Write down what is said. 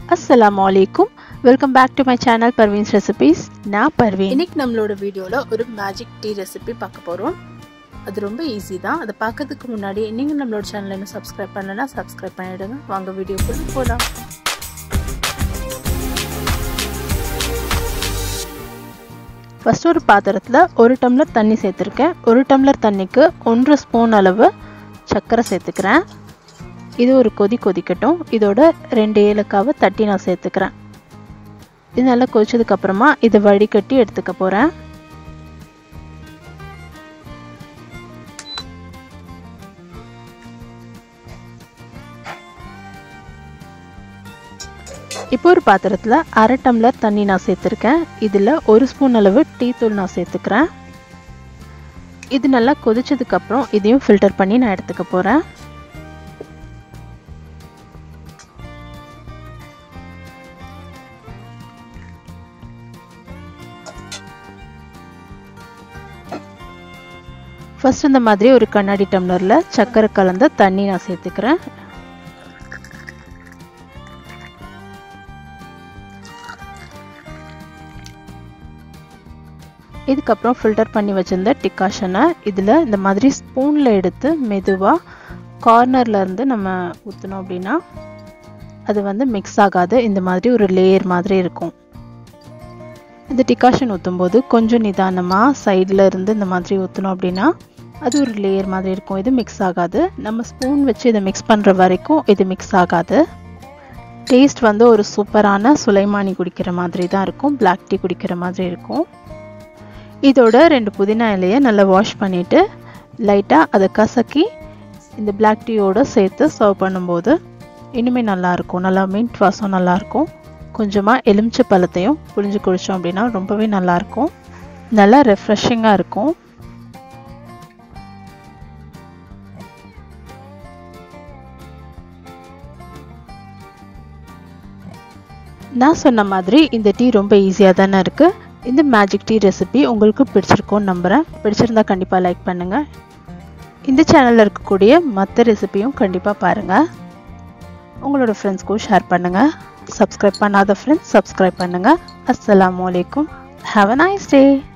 அஸ்ஸலாமு அலைக்கும் welcome back to my channel Parveen's recipes நான் பர்வீன் இன்னைக்கு நம்மளோட வீடியோவில் ஒரு மேஜிக் டீ ரெசிபி பார்க்க போகிறோம் அது ரொம்ப ஈஸி தான் அதை பார்க்கறதுக்கு முன்னாடி நீங்கள் நம்மளோட சேனலை இன்னும் சப்ஸ்கிரைப் பண்ணலன்னா சப்ஸ்கிரைப் பண்ணிவிடுங்க வாங்க வீடியோக்குள்ள போகலாம் ஃபஸ்ட் ஒரு பாத்திரத்தில் ஒரு டம்ளர் தண்ணி சேர்த்துருக்கேன் ஒரு டம்ளர் தண்ணிக்கு ஒன்றரை ஸ்பூன் அளவு சர்க்கரை சேர்த்துக்கிறேன் இது ஒரு கொதி கொதிக்கட்டும் இதோட ரெண்டு ஏலக்காவை தட்டி நான் சேர்த்துக்கிறேன் இது நல்லா கொதிச்சதுக்கப்புறமா இதை வடிகட்டி எடுத்துக்க போகிறேன் இப்போ ஒரு பாத்திரத்தில் அரை டம்ளர் தண்ணி நான் சேர்த்துருக்கேன் இதில் ஒரு ஸ்பூன் அளவு டீ தூள் நான் சேர்த்துக்கிறேன் இது நல்லா கொதிச்சதுக்கப்புறம் இதையும் ஃபில்டர் பண்ணி நான் எடுத்துக்க போகிறேன் ஃபர்ஸ்ட் இந்த மாதிரி ஒரு கண்ணாடி டம்ளரில் சர்க்கரை கலந்த தண்ணி நான் சேர்த்துக்கிறேன் இதுக்கப்புறம் ஃபில்டர் பண்ணி வச்சுருந்த டிகாஷனை இதில் இந்த மாதிரி ஸ்பூனில் எடுத்து மெதுவாக கார்னரில் இருந்து நம்ம ஊற்றினோம் அப்படின்னா அது வந்து மிக்ஸ் ஆகாது இந்த மாதிரி ஒரு லேயர் மாதிரி இருக்கும் இந்த டிகாஷன் ஊற்றும்போது கொஞ்சம் நிதானமாக சைடில் இருந்து இந்த மாதிரி ஊற்றணும் அப்படின்னா அது ஒரு லேயர் மாதிரி இருக்கும் இது மிக்ஸ் ஆகாது நம்ம ஸ்பூன் வச்சு இதை மிக்ஸ் பண்ணுற வரைக்கும் இது மிக்ஸ் ஆகாது டேஸ்ட் வந்து ஒரு சூப்பரான சுலைமானி குடிக்கிற மாதிரி தான் இருக்கும் பிளாக் டீ குடிக்கிற மாதிரி இருக்கும் இதோட ரெண்டு புதினா இலையை நல்லா வாஷ் பண்ணிவிட்டு லைட்டாக அதை கசக்கி இந்த பிளாக் டீயோடு சேர்த்து சர்வ் பண்ணும்போது இனிமேல் நல்லாயிருக்கும் நல்லா மின்ட் வாசம் நல்லாயிருக்கும் கொஞ்சமாக எலுமிச்சை பழத்தையும் புளிஞ்சு குடித்தோம் அப்படின்னா ரொம்பவே நல்லாயிருக்கும் நல்லா ரெஃப்ரெஷிங்காக இருக்கும் நான் சொன்ன மாதிரி இந்த டீ ரொம்ப ஈஸியாக தானே இருக்குது இந்த மேஜிக் டீ ரெசிபி உங்களுக்கு பிடிச்சிருக்கும்னு நம்புகிறேன் பிடிச்சிருந்தா கண்டிப்பாக லைக் பண்ணுங்கள் இந்த சேனலில் இருக்கக்கூடிய மற்ற ரெசிபியும் கண்டிப்பாக பாருங்கள் உங்களோட ஃப்ரெண்ட்ஸ்க்கும் ஷேர் பண்ணுங்கள் சப்ஸ்கிரைப் பண்ணாத ஃப்ரெண்ட்ஸ் சப்ஸ்கிரைப் பண்ணுங்கள் அஸ்லாம் வலைக்கும் ஹாவ் அ நைஸ் டே